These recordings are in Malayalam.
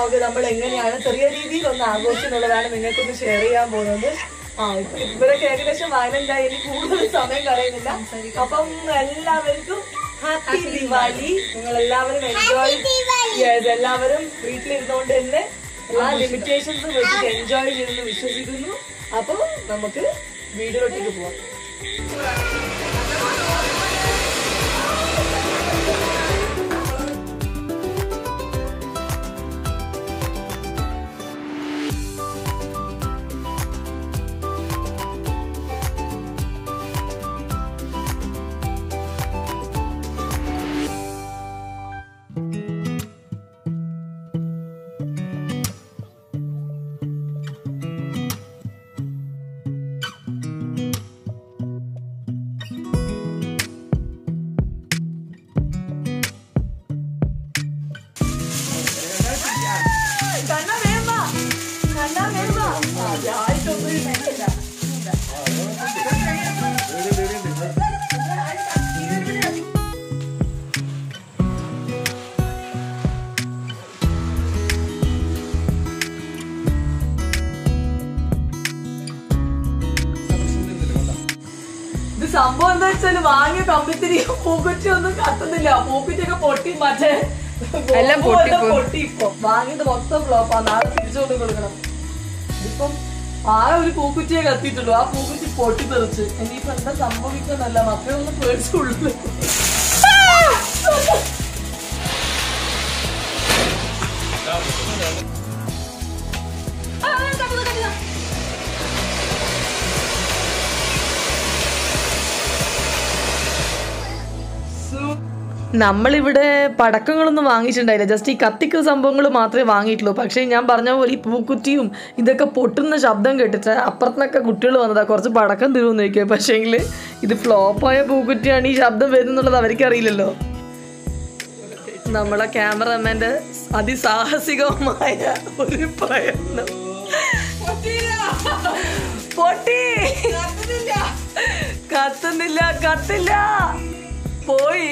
വ്ളോഗ് നമ്മൾ എങ്ങനെയാണ് ചെറിയ രീതിയിൽ ഒന്ന് ആഘോഷിക്കുന്നുള്ളതാണ് നിങ്ങൾക്കൊന്ന് ഷെയർ ചെയ്യാൻ പോകുന്നത് ആ ഇപ്പൊ ഇവരൊക്കെ ഏകദേശം വയലന്റ് ആയി ഇനി കൂടുതൽ സമയം കളയുന്നില്ല അപ്പം എല്ലാവർക്കും ഹാപ്പി ദിവാലി നിങ്ങൾ എല്ലാവരും എൻജോയ് എല്ലാവരും വീട്ടിലിരുന്നുകൊണ്ട് തന്നെ എല്ലാ ലിമിറ്റേഷൻസും വെച്ചിട്ട് എൻജോയ് ചെയ്തെന്ന് വിശ്വസിക്കുന്നു അപ്പൊ നമുക്ക് വീഡിയോയിലേക്ക് പോവാം കണ്ണ വേണ്ട കണ്ണ വേണ്ട ആദ്യമായിട്ടൊന്നും ഇല്ല ഇത് സംഭവം എന്താ വെച്ചാല് വാങ്ങിയ കമ്പിത്തിരി പൂക്കുറ്റി ഒന്നും കത്തുന്നില്ല പൂക്കുറ്റിയൊക്കെ പൊട്ടി മറ്റേ എല്ലാം ബോംബും എല്ലാം പൊട്ടിപ്പോയി. പൊട്ടി ഇപ്പൊ വാങ്ങിയത് മൊത്തം ഫ്ലോപ്പാ നാളെ തിരിച്ചു കൊണ്ട് കൊടുക്കണം ഇതിപ്പം ആ ഒരു പൂക്കുറ്റിയെ കത്തിയിട്ടുള്ളൂ ആ പൂക്കുറ്റി പൊട്ടി തെറിച്ച് ഇനിയിപ്പോ എന്താ സംഭവിക്കുന്നല്ല മക്കളൊന്നും പേടിച്ചുള്ളൂ നമ്മളിവിടെ പടക്കങ്ങളൊന്നും വാങ്ങിയിട്ടുണ്ടായില്ല ജസ്റ്റ് ഈ കത്തിക്കുന്ന സംഭവങ്ങൾ മാത്രമേ വാങ്ങിയിട്ടുള്ളൂ പക്ഷേ ഞാൻ പറഞ്ഞ പോലെ ഈ പൂക്കുറ്റിയും ഇതൊക്കെ പൊട്ടുന്ന ശബ്ദം കേട്ടിട്ട് അപ്പുറത്തുനിന്നൊക്കെ കുട്ടികൾ വന്നതാ കുറച്ച് പടക്കം തരുമെന്ന് ചോദിക്കുക പക്ഷേങ്കിൽ ഇത് ഫ്ലോപ്പായ പൂക്കുറ്റിയാണ് ഈ ശബ്ദം വരുന്നുള്ളത് അവർക്കറിയില്ലല്ലോ നമ്മളെ ക്യാമറമാൻ്റെ അതിസാഹസികമായ ഒരു പ്രയത്നം പൊട്ടി കത്തുന്നില്ല കത്തില്ല പോയി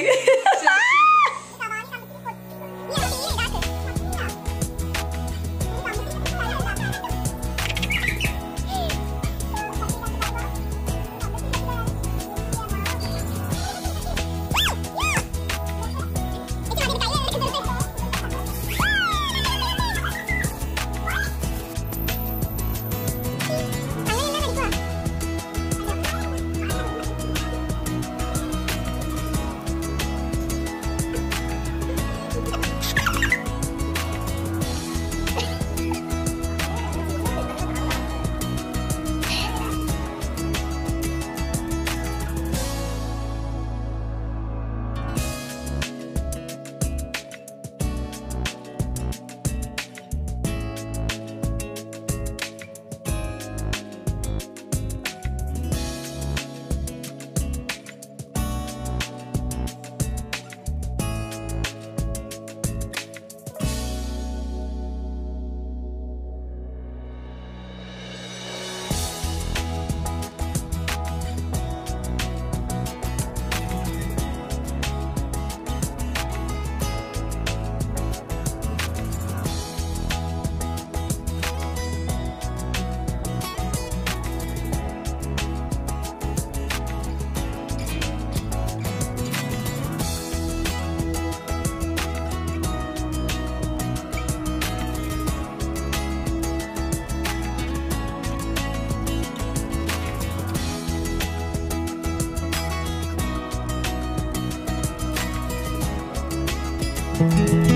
Thank